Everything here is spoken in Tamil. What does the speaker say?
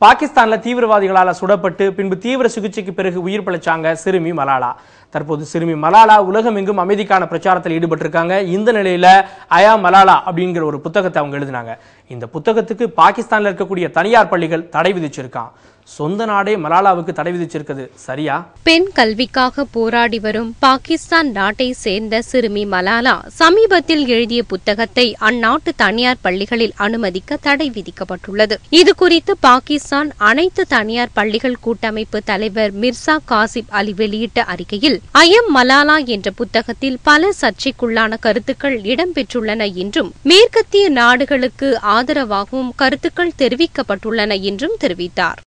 பாகிஸ்தான்ல தீவிரவாதிகளால சுடப்பட்டு பின்பு தீவிர சிகிச்சைக்கு பிறகு உயிர் பிழைச்சாங்க சிறுமி மலாலா தற்போது சிறுமி மலாலா உலகமெங்கும் அமைதிக்கான பிரச்சாரத்தில் ஈடுபட்டிருக்காங்க இந்த நிலையில அயா மலாலா அப்படிங்கிற ஒரு புத்தகத்தை அவங்க எழுதினாங்க இந்த புத்தகத்துக்கு பாகிஸ்தான்ல இருக்கக்கூடிய தனியார் பள்ளிகள் தடை விதிச்சிருக்கான் சொந்த நாடே மலாலாவுக்கு தடை விதிச்சிருக்குது சரியா பெண் கல்விக்காக போராடி வரும் பாகிஸ்தான் நாட்டை சேர்ந்த சிறுமி மலாலா சமீபத்தில் எழுதிய புத்தகத்தை அந்நாட்டு தனியார் பள்ளிகளில் அனுமதிக்க தடை விதிக்கப்பட்டுள்ளது இது குறித்து பாகிஸ்தான் அனைத்து தனியார் பள்ளிகள் கூட்டமைப்பு தலைவர் மிர்சா காசிப் அலி வெளியிட்ட அறிக்கையில் ஐஎம் மலாலா என்ற புத்தகத்தில் பல சர்ச்சைக்குள்ளான கருத்துக்கள் இடம்பெற்றுள்ளன என்றும் மேற்கத்திய நாடுகளுக்கு ஆதரவாகவும் கருத்துக்கள் தெரிவிக்கப்பட்டுள்ளன என்றும் தெரிவித்தார்